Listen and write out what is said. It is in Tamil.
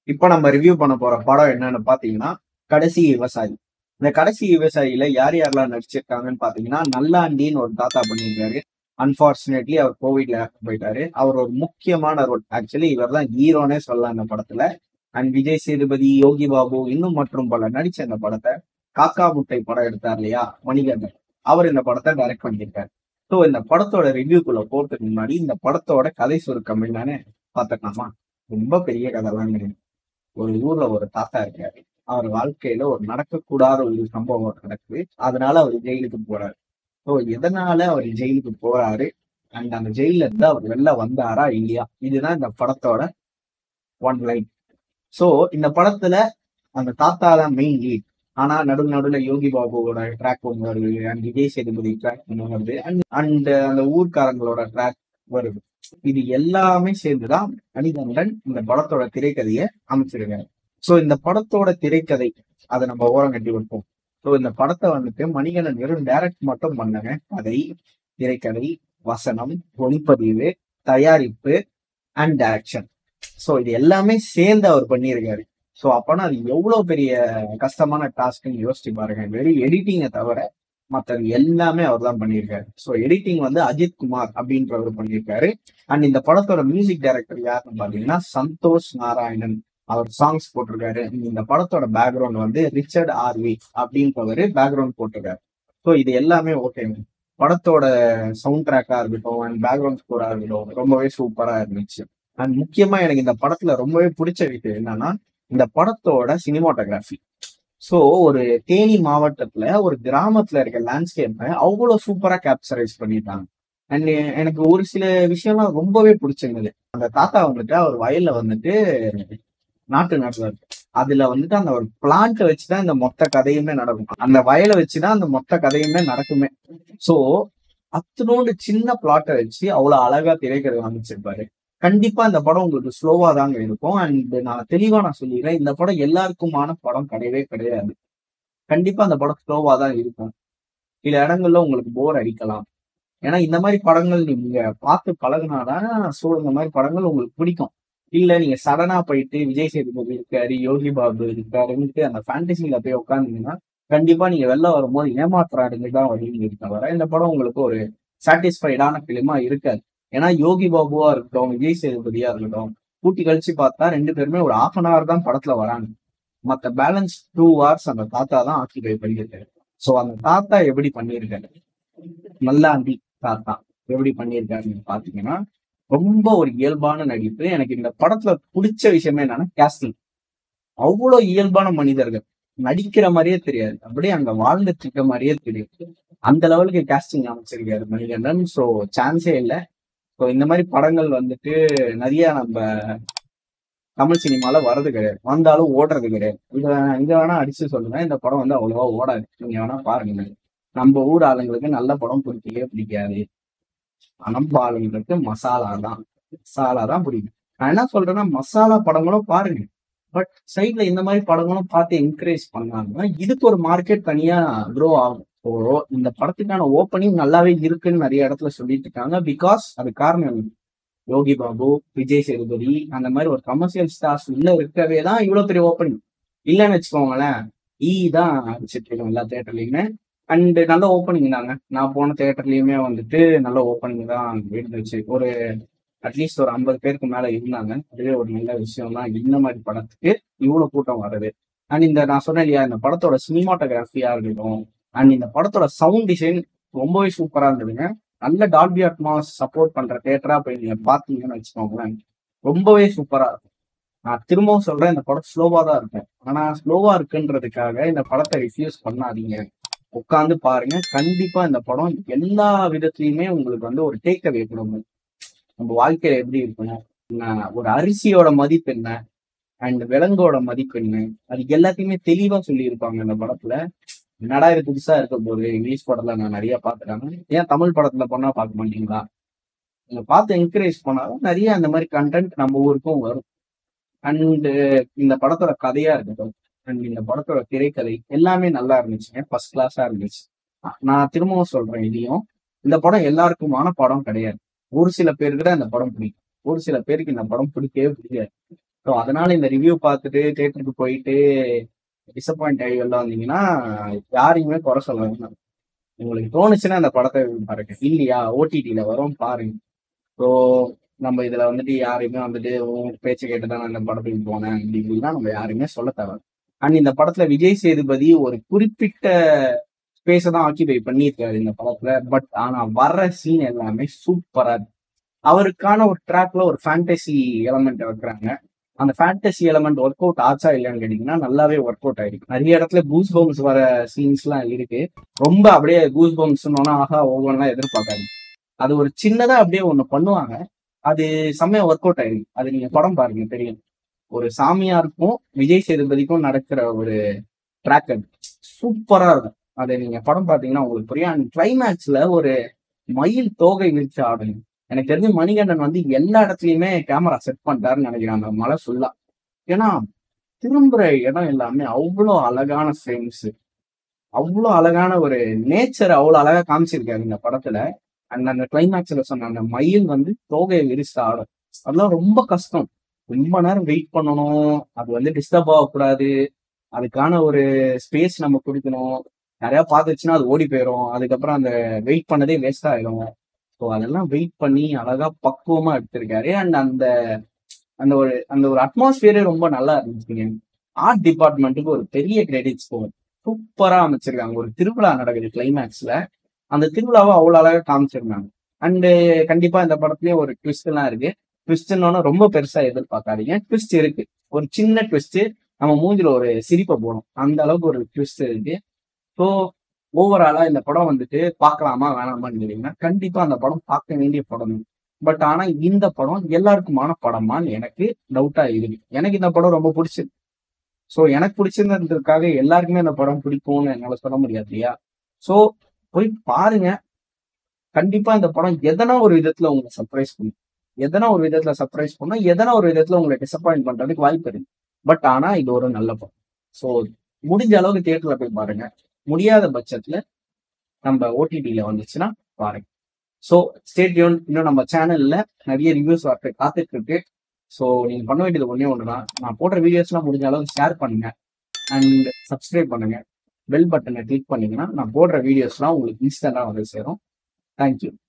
இப்ப நம்ம ரிவ்யூ பண்ண போற படம் என்னன்னு பாத்தீங்கன்னா கடைசி விவசாயி இந்த கடைசி விவசாயியில யார் யாரெல்லாம் நடிச்சிருக்காங்கன்னு பாத்தீங்கன்னா நல்லாண்டின்னு ஒரு தாத்தா பண்ணியிருக்காரு அன்பார்ச்சுனேட்லி அவர் கோவிட்ல இறந்து போயிட்டாரு அவர் ஒரு முக்கியமான ரோல் ஆக்சுவலி இவர் தான் ஹீரோனே சொல்லலாம் இந்த படத்துல அண்ட் விஜய் சேதுபதி யோகி பாபு இன்னும் மற்றும் பல நடிச்ச இந்த படத்தை காக்கா முட்டை படம் எடுத்தார் இல்லையா மணிகண்டன் அவர் இந்த படத்தை டைரக்ட் பண்ணியிருக்காரு ஸோ இந்த படத்தோட ரிவ்யூக்குள்ள போறதுக்கு முன்னாடி இந்த படத்தோட கதை சுருக்கம் என்னன்னு பார்த்துக்கலாமா ரொம்ப பெரிய கதைலாம் கிடையாது ஒரு ஊர்ல ஒரு தாத்தா இருக்காரு அவர் வாழ்க்கையில ஒரு நடக்கக்கூடாத ஒரு சம்பவம் நடக்குது அதனால அவர் ஜெயிலுக்கு போறாரு ஸோ எதனால அவர் ஜெயிலுக்கு போறாரு அண்ட் அந்த ஜெயில இருந்து அவர் வெளில வந்தாரா இல்லையா இதுதான் இந்த படத்தோட ஒன் லைன் ஸோ இந்த படத்துல அந்த தாத்தா தான் மெயின் லீட் ஆனா நடு நடுல யோகி பாபுவோட ட்ராக் ஒன்று வருது அண்ட் விஜய் சேதுபதி ட்ராக் ஒன்று வருது அண்ட் அண்ட் அந்த ஊர்க்காரங்களோட ட்ராக் வருது இது எல்லாமே சேர்ந்துதான் மணிகண்டன் இந்த படத்தோட திரைக்கதையை அமைச்சிருக்காரு ஸோ இந்த படத்தோட திரைக்கதை அதை நம்ம ஓரம் கட்டி வைப்போம் ஸோ இந்த படத்தை வந்துட்டு மணிகண்டன் வெறும் டைரக்ட் மட்டும் பண்ணங்க கதை திரைக்கதை வசனம் ஒளிப்பதிவு தயாரிப்பு அண்ட் டைரக்ஷன் ஸோ இது எல்லாமே சேர்ந்து அவர் பண்ணியிருக்காரு ஸோ அப்பனா அது எவ்வளவு பெரிய கஷ்டமான டாஸ்க்னு யோசிச்சு பாருங்க வெறும் எடிட்டிங்கை தவிர மற்றது எல்லாமே அவர் தான் பண்ணியிருக்காரு ஸோ எடிட்டிங் வந்து அஜித் குமார் அப்படின்றவர் பண்ணியிருக்காரு அண்ட் இந்த படத்தோட மியூசிக் டைரக்டர் யாருன்னு பாத்தீங்கன்னா சந்தோஷ் நாராயணன் அவர் சாங்ஸ் போட்டிருக்காரு இந்த படத்தோட பேக்ரவுண்ட் வந்து ரிச்சர்ட் ஆர்வி அப்படின்றவர் பேக்ரவுண்ட் போட்டிருக்காரு ஸோ இது எல்லாமே ஓகே படத்தோட சவுண்ட் ட்ராக்கா இருக்கட்டும் அண்ட் பேக்ரவுண்ட் ஸ்கோரா இருக்கட்டும் ரொம்பவே சூப்பரா இருந்துச்சு அண்ட் முக்கியமா எனக்கு இந்த படத்துல ரொம்பவே பிடிச்ச விஷயம் என்னன்னா இந்த படத்தோட சினிமாட்டோகிராஃபி ஸோ ஒரு தேனி மாவட்டத்துல ஒரு கிராமத்துல இருக்க லேண்ட்ஸ்கேப்பை அவ்வளோ சூப்பரா கேப்சரைஸ் பண்ணிட்டாங்க அண்ட் எனக்கு ஒரு சில விஷயம்லாம் ரொம்பவே பிடிச்சிருந்தது அந்த தாத்தா வந்துட்டு அவர் வயல்ல வந்துட்டு நாட்டு நடுவார் அதுல வந்துட்டு அந்த ஒரு பிளான்ட்டை வச்சுதான் இந்த மொத்த கதையுமே நடக்கும் அந்த வயலை வச்சுதான் அந்த மொத்த கதையுமே நடக்குமே சோ அத்தனோண்டு சின்ன பிளாட்டை வச்சு அவ்வளவு அழகா திரைக்கதை அமைச்சிருப்பாரு கண்டிப்பா இந்த படம் உங்களுக்கு ஸ்லோவா தாங்க இருக்கும் அண்ட் நான் தெளிவா நான் சொல்லிடுறேன் இந்த படம் எல்லாருக்குமான படம் கிடையவே கிடையாது கண்டிப்பா அந்த படம் ஸ்லோவா தான் இருக்கும் சில இடங்கள்ல உங்களுக்கு போர் அடிக்கலாம் ஏன்னா இந்த மாதிரி படங்கள் நீங்க பார்த்து பழகுனாதான் ஸோ இந்த மாதிரி படங்கள் உங்களுக்கு பிடிக்கும் இல்ல நீங்க சடனா போயிட்டு விஜய் சேதுபதி இருக்காரு யோகி பாபு இருக்காருன்ட்டு அந்த ஃபேண்டசியில போய் உட்காந்தீங்கன்னா கண்டிப்பா நீங்க வெளில வரும்போது ஏமாத்துறாடுங்க தான் வருவீங்க தவிர இந்த படம் உங்களுக்கு ஒரு சாட்டிஸ்ஃபைடான பிலிமா இருக்காது ஏன்னா யோகி பாபுவா இருக்கட்டும் விஜய் சேதுபதியா இருக்கட்டும் கூட்டி கழிச்சு பார்த்தா ரெண்டு பேருமே ஒரு ஆஃப் அன் ஹவர் தான் படத்துல வராங்க மத்த பேலன்ஸ் டூ ஹவர்ஸ் அந்த தாத்தா தான் ஆக்கிபை பண்ணியிருக்காரு ஸோ அந்த தாத்தா எப்படி பண்ணியிருக்காரு நல்லாண்டி தாத்தா எப்படி பண்ணியிருக்காருன்னு பாத்தீங்கன்னா ரொம்ப ஒரு இயல்பான நடிப்பு எனக்கு இந்த படத்துல பிடிச்ச விஷயமே என்னன்னா கேஸ்டிங் அவ்வளோ இயல்பான மனிதர்கள் நடிக்கிற மாதிரியே தெரியாது அப்படியே அங்க வாழ்ந்துட்டு இருக்க மாதிரியே தெரியும் அந்த லெவலுக்கு கேஸ்டிங் அமைச்சிருக்காரு மணிகண்டன் ஸோ சான்ஸே இல்லை ஸோ இந்த மாதிரி படங்கள் வந்துட்டு நிறைய நம்ம தமிழ் சினிமால வர்றது கிடையாது வந்தாலும் ஓடுறது கிடையாது இங்க இங்க வேணா அடிச்சு சொல்லுங்க இந்த படம் வந்து அவ்வளவா ஓடாது நீங்க வேணா பாருங்க நம்ம ஊர் ஆளுங்களுக்கு நல்ல படம் பிடிக்கவே பிடிக்காது நம்ம ஆளுங்களுக்கு மசாலா தான் மசாலா தான் பிடிக்கும் நான் என்ன சொல்றேன்னா மசாலா படங்களும் பாருங்க பட் சைட்ல இந்த மாதிரி படங்களும் பார்த்து என்கரேஜ் பண்ணாங்கன்னா இதுக்கு ஒரு மார்க்கெட் தனியா க்ரோ ஆகும் ஸோ இந்த படத்துக்கான ஓப்பனிங் நல்லாவே இருக்குன்னு நிறைய இடத்துல சொல்லிட்டு இருக்காங்க பிகாஸ் அது காரணம் என்ன? யோகி பாபு விஜய் சேதுபதி அந்த மாதிரி ஒரு கமர்ஷியல் ஸ்டார்ஸ் உள்ள இருக்கவே தான் இவ்வளவு பெரிய ஓப்பனிங் இல்லைன்னு வச்சுக்கோங்களேன் ஈ தான் அடிச்சிட்டு இருக்கோம் எல்லா தேட்டர்லயுமே அண்ட் நல்ல ஓப்பனிங் தாங்க நான் போன தேட்டர்லயுமே வந்துட்டு நல்ல ஓப்பனிங் தான் இருந்துச்சு ஒரு அட்லீஸ்ட் ஒரு ஐம்பது பேருக்கு மேல இருந்தாங்க அதுவே ஒரு நல்ல விஷயம் தான் இந்த மாதிரி படத்துக்கு இவ்வளவு கூட்டம் வருது அண்ட் இந்த நான் சொன்னேன் இல்லையா இந்த படத்தோட சினிமாட்டோகிராஃபியா இருக்கட்டும் அண்ட் இந்த படத்தோட சவுண்ட் டிசைன் ரொம்பவே சூப்பரா இருந்ததுங்க நல்ல டால்பி அட்மாஸ் சப்போர்ட் பண்ற தேட்டரா போய் நீங்க பாத்தீங்கன்னு வச்சுக்கோங்களேன் ரொம்பவே சூப்பரா இருக்கும் நான் திரும்பவும் சொல்றேன் இந்த படம் ஸ்லோவா தான் இருக்கும் ஆனா ஸ்லோவா இருக்குன்றதுக்காக இந்த படத்தை ரிஃப்யூஸ் பண்ணாதீங்க உட்காந்து பாருங்க கண்டிப்பா இந்த படம் எல்லா விதத்துலயுமே உங்களுக்கு வந்து ஒரு டேக் அவே கொடுக்கும் நம்ம வாழ்க்கையில எப்படி இருக்கணும் என்ன, ஒரு அரிசியோட மதிப்பு என்ன அண்ட் விலங்கோட மதிப்பு என்ன அது எல்லாத்தையுமே தெளிவா சொல்லியிருப்பாங்க இந்த படத்துல என்னடா இது புதுசா இருக்க போது இங்கிலீஷ் படத்துல நான் நிறைய பாத்துட்டாங்க ஏன் தமிழ் படத்துல பண்ணா பார்க்க மாட்டீங்களா நீங்க பார்த்து என்கரேஜ் பண்ணாலும் நிறைய அந்த மாதிரி கண்டென்ட் நம்ம ஊருக்கும் வரும் அண்ட் இந்த படத்தோட கதையா இருக்கட்டும் அண்ட் இந்த படத்தோட திரைக்கதை எல்லாமே நல்லா இருந்துச்சுங்க ஃபர்ஸ்ட் கிளாஸா இருந்துச்சு நான் திரும்பவும் சொல்றேன் இதையும் இந்த படம் எல்லாருக்குமான படம் கிடையாது ஒரு சில பேருக்கு தான் இந்த படம் பிடிக்கும் ஒரு சில பேருக்கு இந்த படம் பிடிக்கவே பிடிக்காது ஸோ அதனால இந்த ரிவ்யூ பார்த்துட்டு தேட்டருக்கு போயிட்டு டிசப்பாயிண்ட் ஆகி வெளில வந்தீங்கன்னா யாரையுமே குறை சொல்ல வேண்டாம் உங்களுக்கு தோணுச்சுன்னா அந்த படத்தை பாருங்க இல்லையா ஓடிடியில வரும் பாருங்க ஸோ நம்ம இதுல வந்துட்டு யாரையுமே வந்துட்டு உன் பேச்சை கேட்டு தான் நான் இந்த படத்துக்கு போனேன் அப்படி இப்படின்னா நம்ம யாருமே சொல்ல தேவை அண்ட் இந்த படத்துல விஜய் சேதுபதி ஒரு குறிப்பிட்ட ஸ்பேஸை தான் ஆக்கிபை பண்ணியிருக்காரு இந்த படத்துல பட் ஆனா வர்ற சீன் எல்லாமே சூப்பரா இருக்கு அவருக்கான ஒரு ட்ராக்ல ஒரு ஃபேண்டசி எலமெண்ட் வைக்கிறாங்க அந்த ஃபேண்டசி எலமெண்ட் ஒர்க் அவுட் ஆச்சா இல்லையான்னு கேட்டீங்கன்னா நல்லாவே ஒர்க் அவுட் ஆயிருக்கு நிறைய இடத்துல கூஸ் பம்ஸ் வர சீன்ஸ் எல்லாம் இருக்கு ரொம்ப அப்படியே கூஸ் பம்ஸ்னோன்னா ஆஹா ஒவ்வொன்றா எதிர்பார்க்காது அது ஒரு சின்னதா அப்படியே ஒண்ணு பண்ணுவாங்க அது செம்மையா ஒர்க் அவுட் ஆயிருக்கு அது நீங்க படம் பாருங்க தெரியும் ஒரு சாமியாருக்கும் விஜய் சேதுபதிக்கும் நடக்கிற ஒரு ட்ராக் அது சூப்பரா இருக்கும் அதை நீங்க படம் பார்த்தீங்கன்னா உங்களுக்கு புரியும் அண்ட் கிளைமேக்ஸ்ல ஒரு மயில் தோகை விரிச்சு ஆடுங்க எனக்கு தெரிஞ்சு மணிகண்டன் வந்து எல்லா இடத்துலயுமே கேமரா செட் பண்ணிட்டாருன்னு நினைக்கிறேன் அந்த மலை ஃபுல்லா ஏன்னா திரும்புற இடம் எல்லாமே அவ்வளோ அழகான ஃப்ரேம்ஸ் அவ்வளோ அழகான ஒரு நேச்சர் அவ்வளோ அழகா காமிச்சிருக்காரு இந்த படத்துல அண்ட் அந்த கிளைமேக்ஸ்ல சொன்ன அந்த மயில் வந்து தோகையை விரிச்சு ஆடும் அதெல்லாம் ரொம்ப கஷ்டம் ரொம்ப நேரம் வெயிட் பண்ணணும் அது வந்து டிஸ்டர்ப் ஆகக்கூடாது அதுக்கான ஒரு ஸ்பேஸ் நம்ம கொடுக்கணும் நிறைய பார்த்துச்சுன்னா அது ஓடி போயிடும் அதுக்கப்புறம் அந்த வெயிட் பண்ணதே வேஸ்ட் ஆயிடும் ஸோ அதெல்லாம் வெயிட் பண்ணி அழகா பக்குவமா எடுத்திருக்காரு அண்ட் அந்த அந்த ஒரு அந்த ஒரு அட்மாஸ்பியரே ரொம்ப நல்லா இருந்துச்சுங்க ஆர்ட் டிபார்ட்மெண்ட்டுக்கு ஒரு பெரிய கிரெடிட்ஸ் போகும் சூப்பரா அமைச்சிருக்காங்க ஒரு திருவிழா நடக்குது கிளைமேக்ஸ்ல அந்த திருவிழாவை அவ்வளவு அழகா காமிச்சிருந்தாங்க அண்டு கண்டிப்பா இந்த படத்துலயும் ஒரு ட்விஸ்ட் எல்லாம் இருக்கு ட்விஸ்ட்னு ரொம்ப பெருசா எதிர்பார்க்காதீங்க ட்விஸ்ட் இருக்கு ஒரு சின்ன ட்விஸ்ட் நம்ம மூஞ்சில ஒரு சிரிப்பை போடும் அந்த அளவுக்கு ஒரு ட்விஸ்ட் இருக்கு ஸோ ஓவராலா இந்த படம் வந்துட்டு பார்க்கலாமா வேணாமான்னு கேட்டீங்கன்னா கண்டிப்பா அந்த படம் பார்க்க வேண்டிய படம் பட் ஆனா இந்த படம் எல்லாருக்குமான படமான்னு எனக்கு டவுட்டா இருக்கு எனக்கு இந்த படம் ரொம்ப பிடிச்சிருக்கு ஸோ எனக்கு பிடிச்சிருந்ததுக்காக எல்லாருக்குமே இந்த படம் பிடிக்கும்னு என்னால சொல்ல முடியாது இல்லையா ஸோ போய் பாருங்க கண்டிப்பா இந்த படம் எதனா ஒரு விதத்துல உங்களை சர்ப்ரைஸ் பண்ணும் எதனா ஒரு விதத்துல சர்ப்ரைஸ் பண்ணும் எதனா ஒரு விதத்துல உங்களை டிசப்பாயிண்ட் பண்றதுக்கு வாய்ப்பு இருக்கு பட் ஆனா இது ஒரு நல்ல படம் ஸோ முடிஞ்ச அளவுக்கு தியேட்டர்ல போய் பாருங்க முடியாத பட்சத்துல நம்ம ஓடிடியில வந்துச்சுன்னா பாருங்க ஸோ ஸ்டேட்யூன் இன்னும் நம்ம சேனல்ல நிறைய ரிவ்யூஸ் வரட்டு காத்துட்டு இருக்கு ஸோ நீங்க பண்ண வேண்டியது ஒன்றே ஒன்று தான் நான் போடுற வீடியோஸ்லாம் முடிஞ்ச அளவுக்கு ஷேர் பண்ணுங்க அண்ட் சப்ஸ்கிரைப் பண்ணுங்க பெல் பட்டனை கிளிக் பண்ணீங்கன்னா நான் போடுற வீடியோஸ்லாம் உங்களுக்கு இன்ஸ்டன்டா வந்து சேரும் தேங்க்யூ